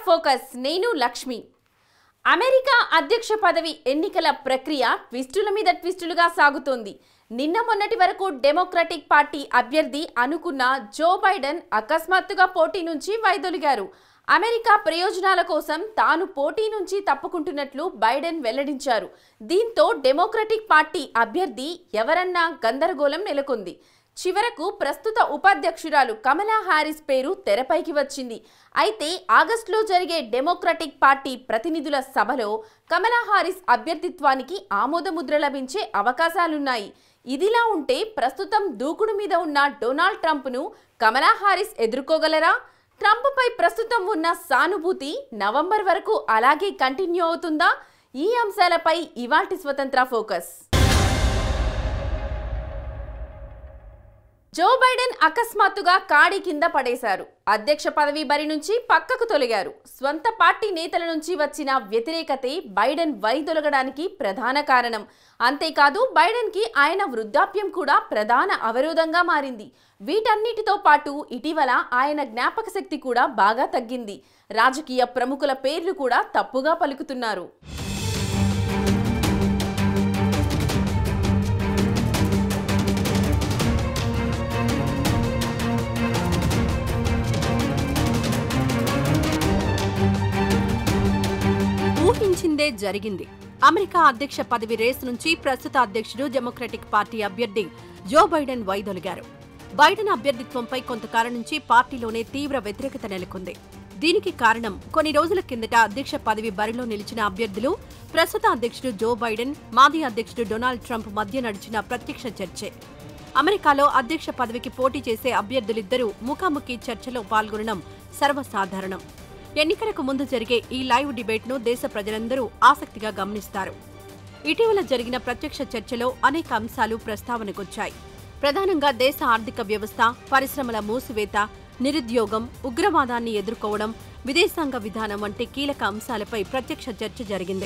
focus నేను Lakshmi America అధ్యక్ష పదవి ఎన్నికల ప్రక్రియ ట్విస్టుల మీద ట్విస్టులుగా సాగుతోంది నిన్న మొన్నటి వరకు డెమోక్రటిక్ పార్టీ అభ్యర్థి అనుకున్న జో బైడెన్ అకస్మాత్తుగా పోటీ నుంచి వైదొలిగారు అమెరికా ప్రయోజనాల కోసం తాను పోటీ నుంచి తప్పుకుంటున్నట్లు బైడెన్ వెల్లడించారు దీంతో డెమోక్రటిక్ పార్టీ అభ్యర్థి ఎవరన్నా గందరగోళం నెలకొంది చివరకు ప్రస్తుత ఉపాధ్యక్షురాలు కమలా హారిస్ పేరు తెరపైకి వచ్చింది అయితే ఆగస్టులో జరిగే డెమోక్రటిక్ పార్టీ ప్రతినిధుల సభలో కమలా హారిస్ అభ్యర్థిత్వానికి ఆమోదముద్ర లభించే అవకాశాలున్నాయి ఇదిలా ఉంటే ప్రస్తుతం దూకుడు మీద ఉన్న డొనాల్డ్ ట్రంప్ను కమలా హారిస్ ఎదుర్కోగలరా ట్రంప్పై ప్రస్తుతం ఉన్న సానుభూతి నవంబర్ వరకు అలాగే కంటిన్యూ అవుతుందా ఈ అంశాలపై ఇవాల్టి స్వతంత్ర ఫోకస్ జో బైడెన్ అకస్మాత్తుగా కాడి కింద పడేశారు అధ్యక్ష పదవి బరి నుంచి పక్కకు తొలగారు స్వంత పార్టీ నేతల నుంచి వచ్చిన వ్యతిరేకతే బైడెన్ వైదొలగడానికి ప్రధాన కారణం అంతేకాదు బైడెన్కి ఆయన వృద్ధాప్యం కూడా ప్రధాన అవరోధంగా మారింది వీటన్నిటితో పాటు ఇటీవల ఆయన జ్ఞాపక శక్తి కూడా బాగా తగ్గింది రాజకీయ ప్రముఖుల పేర్లు కూడా తప్పుగా పలుకుతున్నారు ఊహించిందే జరిగింది అమెరికా అధ్యక్ష పదవి రేసు నుంచి ప్రస్తుత అధ్యక్షుడు డెమోక్రటిక్ పార్టీ అభ్యర్థి జో బైడెన్ వైదొలిగారు బైడెన్ అభ్యర్థిత్వంపై కొంతకాలం నుంచి పార్టీలోనే తీవ్ర వ్యతిరేకత నెలకొంది దీనికి కారణం కొన్ని రోజుల కిందట అధ్యక్ష పదవి బరిలో నిలిచిన అభ్యర్థులు ప్రస్తుత అధ్యక్షుడు జో బైడెన్ మాజీ అధ్యక్షుడు డొనాల్డ్ ట్రంప్ మధ్య నడిచిన ప్రత్యక్ష చర్చే అమెరికాలో అధ్యక్ష పదవికి పోటీ చేసే అభ్యర్థులిద్దరూ ముఖాముఖి చర్చలో పాల్గొనడం సర్వసాధారణం ఎన్నికలకు ముందు జరిగే ఈ లైవ్ డిబేట్ను దేశ ప్రజలందరూ ఆసక్తిగా గమనిస్తారు ఇటీవల జరిగిన ప్రత్యక్ష చర్చలో అనేక అంశాలు ప్రస్తావనకొచ్చాయి ప్రధానంగా దేశ ఆర్థిక వ్యవస్థ పరిశ్రమల మూసివేత నిరుద్యోగం ఉగ్రవాదాన్ని ఎదుర్కోవడం విదేశాంగ విధానం వంటి కీలక అంశాలపై ప్రత్యక్ష చర్చ జరిగింది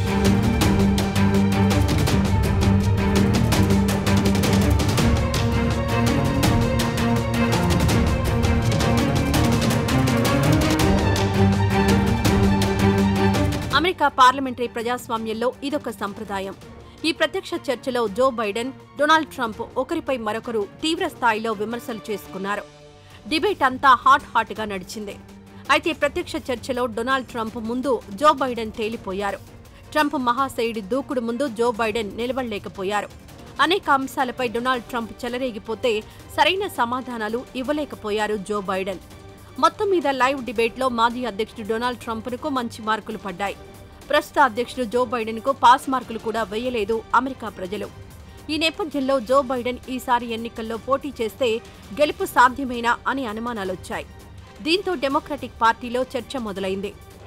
అమెరికా పార్లమెంటరీ ప్రజాస్వామ్యంలో ఇదొక సంప్రదాయం ఈ ప్రత్యక్ష చర్చలో జో బైడెన్ డొనాల్డ్ ట్రంప్ ఒకరిపై మరొకరు తీవ్ర స్థాయిలో విమర్శలు చేసుకున్నారు డిబేట్ అంతా హాట్ హాట్ గా నడిచింది అయితే ప్రత్యక్ష చర్చలో డొనాల్డ్ ట్రంప్ ముందు జో బైడెన్ తేలిపోయారు ట్రంప్ మహాశయుడి దూకుడు ముందు జో బైడెన్ నిలవలేకపోయారు అనేక అంశాలపై డొనాల్డ్ ట్రంప్ చెలరేగిపోతే సరైన సమాధానాలు ఇవ్వలేకపోయారు జో బైడెన్ మొత్తం మీద లైవ్ డిబేట్లో మాజీ అధ్యక్షుడు డొనాల్డ్ ట్రంప్కు మంచి మార్కులు పడ్డాయి ప్రస్తుత అధ్యక్షుడు జో బైడెన్కు పాస్ మార్కులు కూడా వేయలేదు అమెరికా ప్రజలు ఈ నేపథ్యంలో జో బైడెన్ ఈసారి ఎన్నికల్లో పోటీ చేస్తే గెలుపు సాధ్యమేనా అని అనుమానాలొచ్చాయి దీంతో డెమోక్రటిక్ పార్టీలో చర్చ మొదలైంది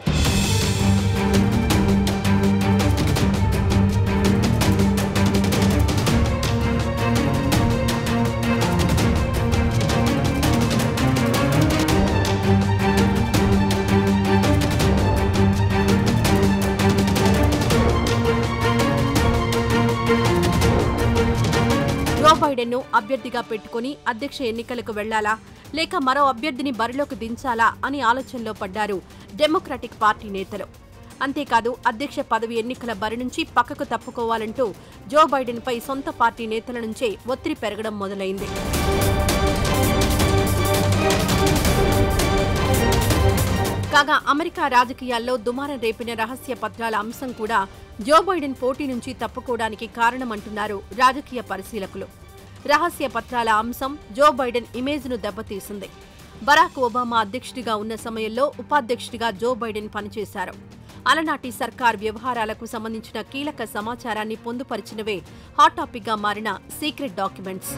జో బైడెన్ ను అభ్యర్థిగా పెట్టుకుని అధ్యక్ష ఎన్నికలకు వెళ్లాలా లేక మరో అభ్యర్థిని బరిలోకి దించాలా అని ఆలోచనలో పడ్డారు డెమోక్రటిక్ పార్టీ నేతలు అంతేకాదు అధ్యక్ష పదవి ఎన్నికల బరి నుంచి పక్కకు తప్పుకోవాలంటూ జో బైడెన్ పై సొంత పార్టీ నేతల నుంచే ఒత్తిడి పెరగడం మొదలైంది కాగా అమెరికా రాజకీయాల్లో దుమారం రేపిన రహస్య పత్రాల అంశం కూడా జో బైడెన్ పోటీ నుంచి తప్పుకోవడానికి కారణమంటున్నారు రాజకీయ పరిశీలకులు రహస్య పత్రాల అంశం జో బైడెన్ ఇమేజ్ను దెబ్బతీసింది బరాక్ ఒబామా అధ్యక్షుడిగా ఉన్న సమయంలో ఉపాధ్యక్షుడిగా జో బైడెన్ పనిచేశారు అలనాటి సర్కార్ వ్యవహారాలకు సంబంధించిన కీలక సమాచారాన్ని పొందుపరిచినవే హాట్ టాపిక్గా మారిన సీక్రెట్ డాక్యుమెంట్స్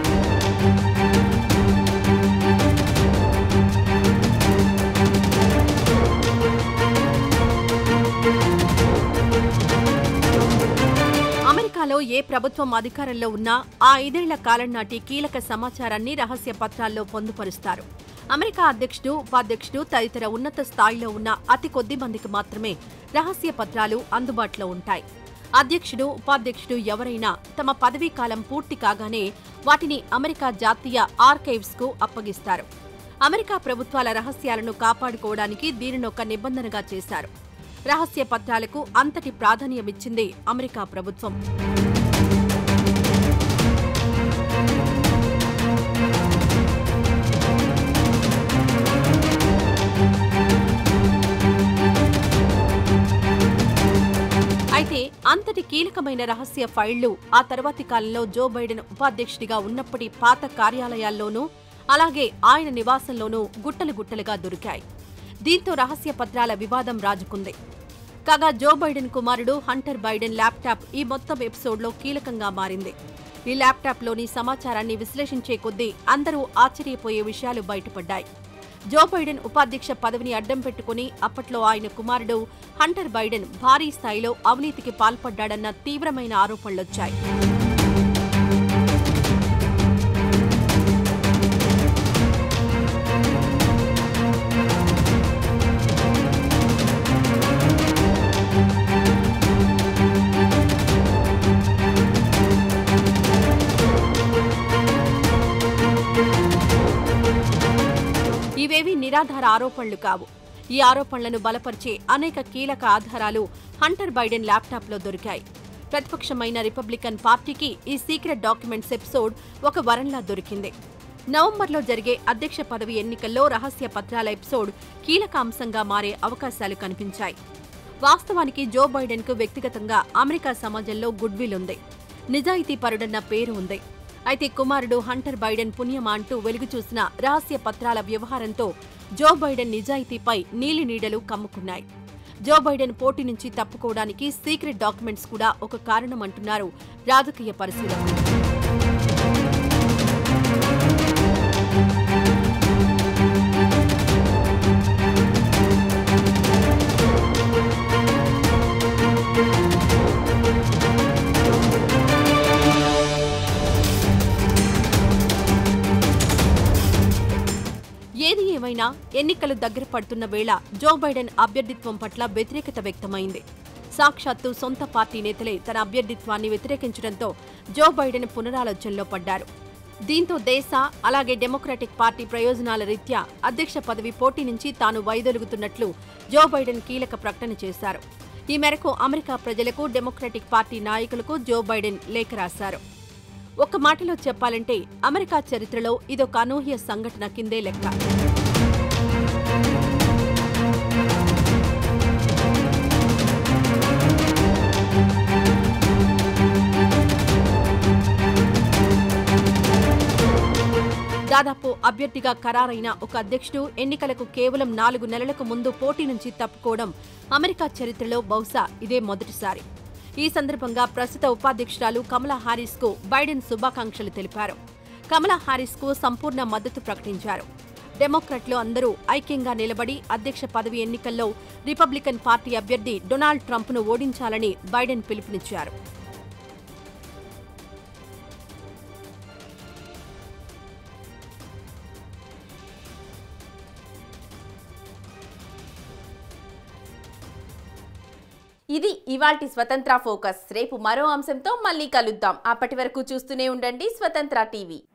అమెరికాలో ఏ ప్రభుత్వం అధికారంలో ఉన్నా ఆ ఐదేళ్ల కాలం నాటి కీలక సమాచారాన్ని రహస్య పత్రాల్లో పొందుపరుస్తారు అమెరికా అధ్యక్షుడు ఉపాధ్యక్షుడు తదితర ఉన్నత స్థాయిలో ఉన్న అతి కొద్ది మందికి మాత్రమే రహస్య పత్రాలు అందుబాటులో ఉంటాయి అధ్యక్షుడు ఉపాధ్యక్షుడు ఎవరైనా తమ పదవీ కాలం పూర్తి కాగానే వాటిని అమెరికా జాతీయ ఆర్కైవ్స్ కు అప్పగిస్తారు అమెరికా ప్రభుత్వాల రహస్యాలను కాపాడుకోవడానికి దీనినొక నిబంధనగా చేశారు రహస్య పత్రాలకు అంతటి ప్రాధాన్యమిచ్చింది అమెరికా ప్రభుత్వం అయితే అంతటి కీలకమైన రహస్య ఫైళ్లు ఆ తర్వాతి కాలంలో జో బైడెన్ ఉపాధ్యక్షుడిగా ఉన్నప్పటి పాత కార్యాలయాల్లోనూ అలాగే ఆయన నివాసంలోనూ గుట్టలు గుట్టలుగా దొరికాయి దీంతో రహస్య పత్రాల వివాదం రాజుకుంది కాగా జో బైడెన్ కుమారుడు హంటర్ బైడెన్ ల్యాప్టాప్ ఈ మొత్తం ఎపిసోడ్లో కీలకంగా మారింది ఈ ల్యాప్టాప్లోని సమాచారాన్ని విశ్లేషించే కొద్దీ అందరూ ఆశ్చర్యపోయే విషయాలు బయటపడ్డాయి జో బైడెన్ ఉపాధ్యక్ష పదవిని అడ్డం పెట్టుకుని అప్పట్లో ఆయన కుమారుడు హంటర్ బైడెన్ భారీ స్థాయిలో అవినీతికి పాల్పడ్డాడన్న తీవ్రమైన ఆరోపణలొచ్చాయి ఇవేవి నిరాధార ఆరోపణలు కావు ఈ ఆరోపణలను బలపరిచే అనేక కీలక ఆధారాలు హంటర్ బైడెన్ ల్యాప్టాప్లో దొరికాయి ప్రతిపక్షమైన రిపబ్లికన్ పార్టీకి ఈ సీక్రెట్ డాక్యుమెంట్స్ ఎపిసోడ్ ఒక వరంలా దొరికింది నవంబర్లో జరిగే అధ్యక్ష పదవి ఎన్నికల్లో రహస్య పత్రాల ఎపిసోడ్ కీలక అంశంగా మారే అవకాశాలు కనిపించాయి వాస్తవానికి జో బైడెన్కు వ్యక్తిగతంగా అమెరికా సమాజంలో గుడ్ విల్ ఉంది నిజాయితీ పరుడన్న పేరు ఉంది అయితే కుమారుడు హంటర్ బైడెన్ పుణ్యమా అంటూ వెలుగు చూసిన రహస్య పత్రాల వ్యవహారంతో జో బైడెన్ నిజాయితీపై నీలి నీడలు కమ్ముకున్నాయి జో బైడెన్ పోటీ నుంచి తప్పుకోవడానికి సీక్రెట్ డాక్యుమెంట్స్ కూడా ఒక కారణం అంటున్నారు రాజకీయ పరిశీలకులు ఏది ఏమైనా ఎన్నికలు దగ్గర పడుతున్న వేళ జో బైడెన్ అభ్యర్థిత్వం పట్ల వ్యతిరేకత వ్యక్తమైంది సాక్షాత్తు సొంత పార్టీ నేతలే తన అభ్యర్థిత్వాన్ని వ్యతిరేకించడంతో జో బైడెన్ పునరాలోచనలో పడ్డారు దీంతో దేశ అలాగే డెమోక్రటిక్ పార్టీ ప్రయోజనాల రీత్యా అధ్యక్ష పదవి పోటీ నుంచి తాను వైదొలుగుతున్నట్లు జో బైడెన్ కీలక ప్రకటన చేశారు ఈ మేరకు అమెరికా ప్రజలకు డెమోక్రటిక్ పార్టీ నాయకులకు జో బైడెన్ లేఖ రాశారు ఒక్క మాటలో చెప్పాలంటే అమెరికా చరిత్రలో ఇదొక అనూహ్య సంఘటన కిందే లెక్క దాదాపు అభ్యర్థిగా ఖరారైన ఒక అధ్యక్షుడు ఎన్నికలకు కేవలం నాలుగు నెలలకు ముందు పోటీ నుంచి తప్పుకోవడం అమెరికా చరిత్రలో బహుశా ఇదే మొదటిసారి ఈ సందర్భంగా ప్రస్తుత ఉపాధ్యక్షురాలు కమలా హారిస్ కు బైడెన్ శుభాకాంక్షలు తెలిపారు కమలా హారిస్ కు సంపూర్ణ మద్దతు ప్రకటించారు డెమోక్రట్లు అందరూ ఐక్యంగా నిలబడి అధ్యక్ష పదవి ఎన్నికల్లో రిపబ్లికన్ పార్టీ అభ్యర్థి డొనాల్డ్ ట్రంప్ను ఓడించాలని బైడెన్ పిలుపునిచ్చారు ఇది ఇవాల్టి స్వతంత్ర ఫోకస్ రేపు మరో అంశంతో మళ్ళీ కలుద్దాం అప్పటి వరకు చూస్తూనే ఉండండి స్వతంత్ర టీవీ